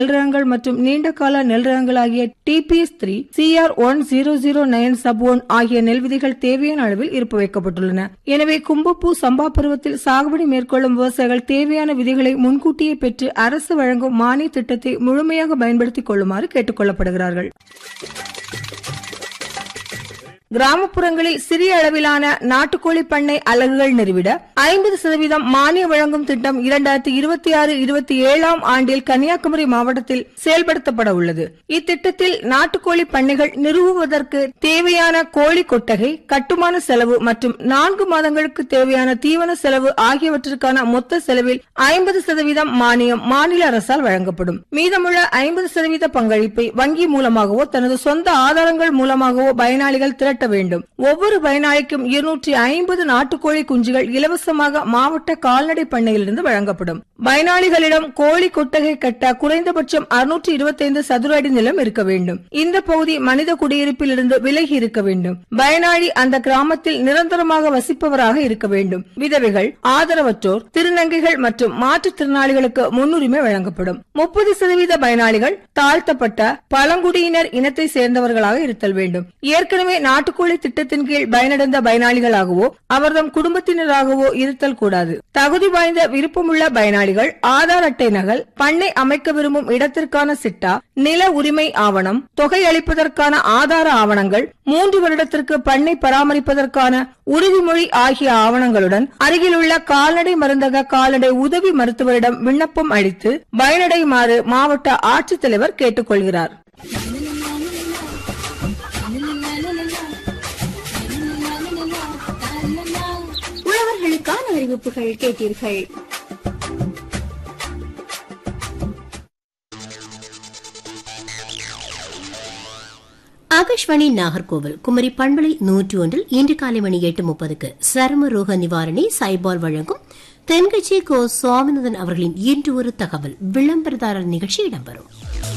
நெல் ரகங்கள் மற்றும் நீண்ட கால நெல் ரகங்கள் ஆகிய TPS three CR one zero zero nine sub one ஆகிய நெல் விதைகள் தேவையான அளவில் இருப்பு வைக்கப்பட்டுள்ளன எனவே கும்பப்பூ சம்பா பருவத்தில் சாகுபடி மேற்கொள்ளும் விவசாயிகள் தேவையான விதைகளை முன்கூட்டியே பெற்று அரசு வழங்கும் மானிய திட்டத்தை முழுமையாக பயன்படுத்திக் கொள்ளுமாறு கேட்டுக் கொள்ளப்படுகிறார்கள் கிராமப்புறங்களில் சிறிய அளவிலான நாட்டுக்கோழி பண்ணை அலகுகள் நிறுவிட ஐம்பது சதவீதம் மானியம் வழங்கும் திட்டம் இரண்டாயிரத்தி இருபத்தி ஆறு இருபத்தி ஏழாம் ஆண்டில் கன்னியாகுமரி மாவட்டத்தில் செயல்படுத்தப்பட உள்ளது இத்திட்டத்தில் நாட்டுக்கோழி பண்ணைகள் நிறுவுவதற்கு தேவையான கோழி கொட்டகை கட்டுமான செலவு மற்றும் நான்கு மாதங்களுக்கு தேவையான தீவன செலவு ஆகியவற்றிற்கான மொத்த செலவில் ஐம்பது சதவீதம் மானியம் மாநில அரசால் வழங்கப்படும் மீதமுள்ள ஐம்பது சதவீத பங்களிப்பை வங்கி மூலமாகவோ தனது சொந்த ஆதாரங்கள் மூலமாகவோ பயனாளிகள் திரட்ட வேண்டும் ஒவ்வொரு பயனாளிக்கும் இருநூற்றி ஐம்பது நாட்டுக்கோழி குஞ்சுகள் இலவசமாக மாவட்ட கால்நடை பண்ணையிலிருந்து வழங்கப்படும் பயனாளிகளிடம் கோழி கொட்டகை கட்ட குறைந்தபட்சம் அறுநூற்றி இருபத்தைந்து சதுர அடி நிலம் இருக்க வேண்டும் இந்த பகுதி மனித குடியிருப்பில் இருந்து விலகி இருக்க வேண்டும் பயனாளி அந்த கிராமத்தில் நிரந்தரமாக வசிப்பவராக இருக்க வேண்டும் விதவைகள் ஆதரவற்றோர் திருநங்கைகள் மற்றும் மாற்றுத்திறனாளிகளுக்கு முன்னுரிமை வழங்கப்படும் முப்பது சதவீத பயனாளிகள் தாழ்த்தப்பட்ட பழங்குடியினர் இனத்தை சேர்ந்தவர்களாக இருத்தல் வேண்டும் ஏற்கனவே நாட்டுக்கோழி திட்டத்தின் கீழ் பயனடைந்த பயனாளிகளாகவோ அவர்தம் குடும்பத்தினராகவோ இருத்தல் கூடாது தகுதி வாய்ந்த விருப்பமுள்ள பயனாளிகள் ஆதார் அட்டை நகல் பண்ணை அமைக்க விரும்பும் இடத்திற்கான சிட்டா நில உரிமை ஆவணம் தொகை அளிப்பதற்கான ஆதார ஆவணங்கள் மூன்று வருடத்திற்கு பண்ணை பராமரிப்பதற்கான உறுதிமொழி ஆகிய ஆவணங்களுடன் அருகிலுள்ள கால்நடை மருந்தக கால்நடை உதவி மருத்துவரிடம் விண்ணப்பம் அளித்து பயனடையுமாறு மாவட்ட ஆட்சித்தலைவர் கேட்டுக்கொள்கிறார் உழவர்களுக்கான அறிவிப்புகள் கேட்டீர்கள் ஆகாஷ்வாணி நாகர்கோவில் குமரி பண்பலை நூற்றி ஒன்றில் இன்று காலை மணி எட்டு முப்பதுக்கு சரும ரோக நிவாரணி சைபால் வழங்கும் தென்கட்சி கோ சுவாமிநாதன் அவர்களின் இன்று ஒரு தகவல் விளம்பரதாரர் நிகழ்ச்சி இடம்பெறும்